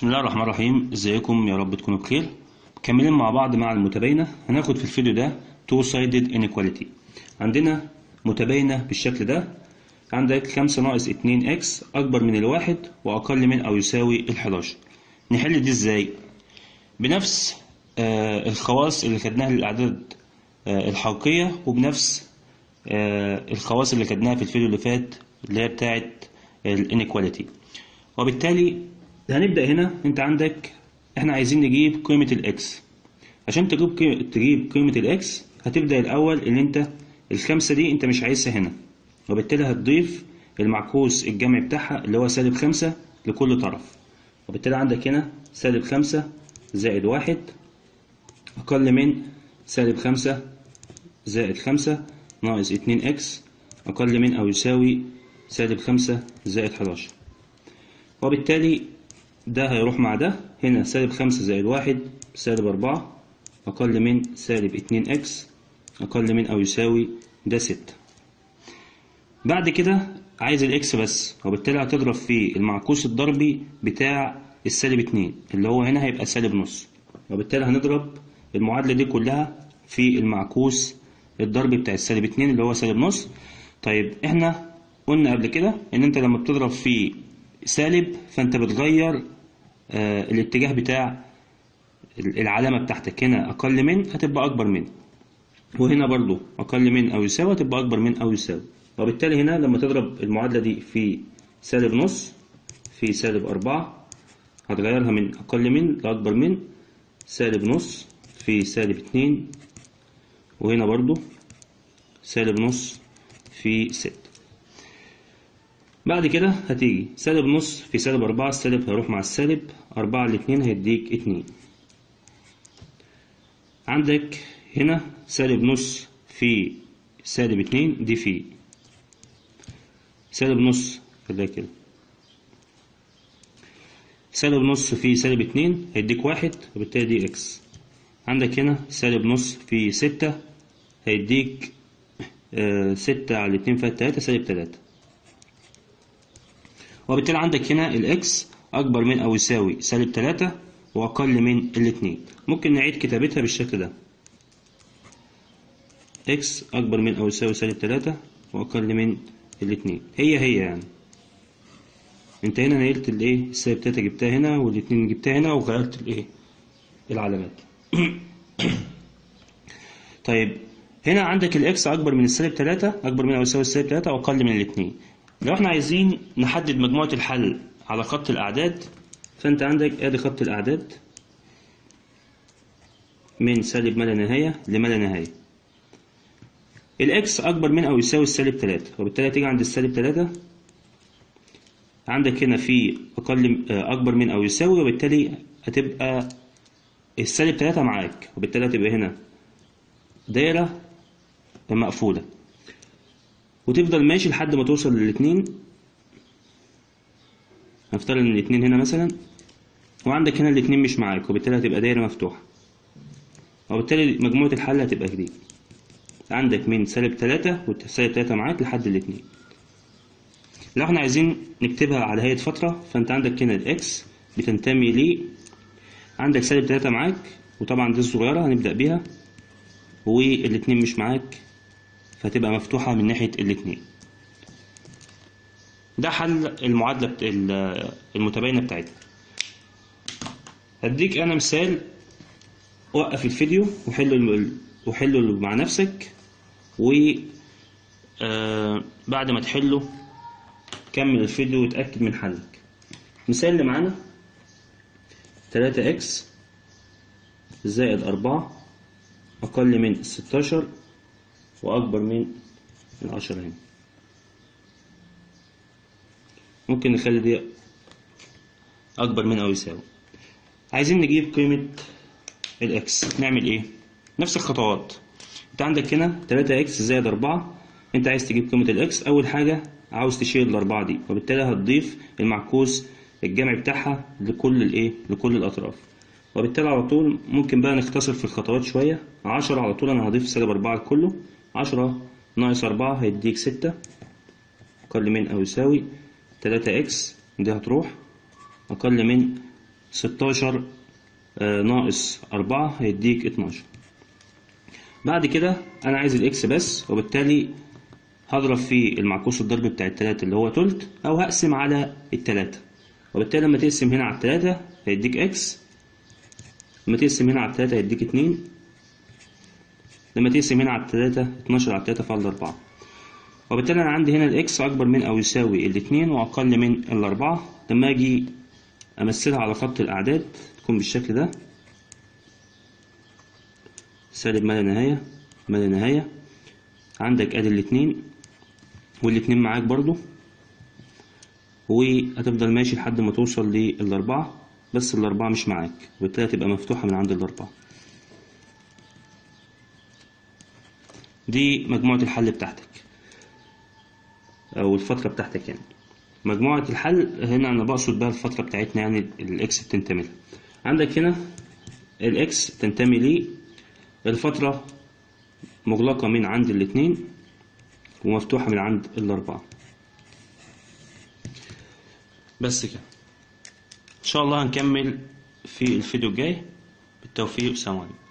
بسم الله الرحمن الرحيم ازيكم يا رب تكونوا بخير مكملين مع بعض مع المتباينة هناخد في الفيديو ده two sided inequality عندنا متباينة بالشكل ده عندك خمسة ناقص اتنين اكس أكبر من الواحد وأقل من أو يساوي الحداشر نحل دي ازاي بنفس آه الخواص اللي خدناها للأعداد آه الحقيقية وبنفس آه الخواص اللي خدناها في الفيديو اللي فات اللي هي بتاعت الانيكواليتي وبالتالي هنبدأ هنا انت عندك احنا عايزين نجيب قيمة الاكس عشان تجيب قيمة تجيب قيمة الاكس هتبدأ الأول ان انت الخمسة دي انت مش عايزها هنا وبالتالي هتضيف المعكوس الجمعي بتاعها اللي هو سالب خمسة لكل طرف وبالتالي عندك هنا سالب خمسة زائد واحد أقل من سالب خمسة زائد خمسة ناقص اتنين اكس أقل من أو يساوي سالب خمسة زائد حداشر وبالتالي ده هيروح مع ده هنا سالب خمسة زائد واحد سالب أربعة أقل من سالب اتنين اكس أقل من أو يساوي ده ستة بعد كده عايز الاكس بس وبالتالي هتضرب في المعكوس الضربي بتاع السالب اتنين اللي هو هنا هيبقى سالب نص وبالتالي هنضرب المعادلة دي كلها في المعكوس الضربي بتاع السالب اتنين اللي هو سالب نص طيب احنا قلنا قبل كده ان انت لما بتضرب في سالب فانت بتغير آه الاتجاه بتاع العلامة بتاعتك هنا أقل من هتبقى أكبر من وهنا برضو أقل من أو يساوي هتبقى أكبر من أو يساوي وبالتالي هنا لما تضرب المعادلة دي في سالب نص في سالب أربعة هتغيرها من أقل من لأكبر من سالب نص في سالب اتنين وهنا برضو سالب نص في ستة بعد كده هتيجي سالب نص في سالب أربعة السالب هيروح مع السالب أربعة الاتنين هيديك اتنين عندك هنا سالب نص في سالب اتنين دي في سالب نص خليها كده سالب نص في سالب اتنين هيديك واحد وبالتالي دي اكس عندك هنا سالب نص في ستة هيديك آه ستة على اتنين فيها تلاتة سالب تلاتة وبالتالي عندك هنا الاكس اكبر من او يساوي سالب تلاتة واقل من الاتنين ممكن نعيد كتابتها بالشكل ده اكس اكبر من او يساوي سالب تلاتة واقل من الاتنين هي هي يعني انت هنا نقلت الايه السالب تلاتة جبتها هنا والاتنين جبتها هنا وغيرت الايه العلامات طيب هنا عندك الاكس اكبر من السالب تلاتة اكبر من او يساوي السالب تلاتة واقل من الاتنين لو احنا عايزين نحدد مجموعة الحل على خط الاعداد فانت عندك ادي خط الاعداد من سالب ما لا نهاية لما لا نهاية الاكس اكبر من او يساوي السالب تلاتة وبالتالي هتيجي عند السالب تلاتة عندك هنا في اقل اكبر من او يساوي وبالتالي هتبقى السالب تلاتة معاك وبالتالي هتبقى هنا دايرة مقفولة وتفضل ماشي لحد ما توصل للاتنين هنفترض ان الاتنين هنا مثلا وعندك هنا الاتنين مش معاك وبالتالي هتبقى دايرة مفتوحة وبالتالي مجموعة الحل هتبقى كده عندك من سالب تلاتة والسالب تلاتة معاك لحد الاتنين لو احنا عايزين نكتبها على هيئة فترة فانت عندك هنا الاكس بتنتمي ل عندك سالب تلاتة معاك وطبعا دي الصغيرة هنبدأ بيها والاتنين مش معاك فهتبقى مفتوحة من ناحية الاتنين ده حل المعادلة المتباينة بتاعتنا هديك أنا مثال وقف الفيديو وحله وحله مع نفسك و بعد ما تحله كمل الفيديو وتأكد من حلك مثال اللي معانا تلاتة اكس زائد أربعة أقل من ستاشر وأكبر من العشرة هنا ممكن نخلي دي أكبر من أو يساوي عايزين نجيب قيمة الإكس نعمل إيه؟ نفس الخطوات أنت عندك هنا تلاتة إكس زائد أربعة أنت عايز تجيب قيمة الإكس أول حاجة عاوز تشيل الأربعة دي وبالتالي هتضيف المعكوس الجمعي بتاعها لكل الإيه؟ لكل الأطراف وبالتالي على طول ممكن بقى نختصر في الخطوات شوية عشرة على طول أنا هضيف سالب أربعة لكله عشرة ناقص أربعة هيديك ستة أقل من أو يساوي تلاتة إكس دي هتروح أقل من ستاشر آه، ناقص أربعة هيديك اتناشر بعد كده أنا عايز الإكس بس وبالتالي هضرب في المعكوس الضرب بتاع التلاتة اللي هو تلت أو هقسم على التلاتة وبالتالي لما تقسم هنا على التلاتة هيديك إكس لما تقسم هنا على التلاتة هيديك اتنين لما تقسم هنا على التلاتة اتناشر على التلاتة فاضل أربعة وبالتالي أنا عندي هنا الإكس أكبر من أو يساوي الاتنين وأقل من الأربعة لما أجي أمثلها على خط الأعداد تكون بالشكل ده سالب ما لا نهاية ما لا نهاية عندك ادي الاتنين والاتنين معاك برضو وهتفضل ماشي لحد ما توصل للأربعة بس الأربعة مش معاك وبالتالي تبقى مفتوحة من عند الأربعة دي مجموعة الحل بتاعتك أو الفترة بتاعتك يعني مجموعة الحل هنا أنا بقصد بها الفترة بتاعتنا يعني الإكس بتنتمي لها عندك هنا الإكس تنتمي ليه الفترة مغلقة من عند الاتنين ومفتوحة من عند الأربعة بس كده إن شاء الله هنكمل في الفيديو الجاي بالتوفيق والسلام عليكم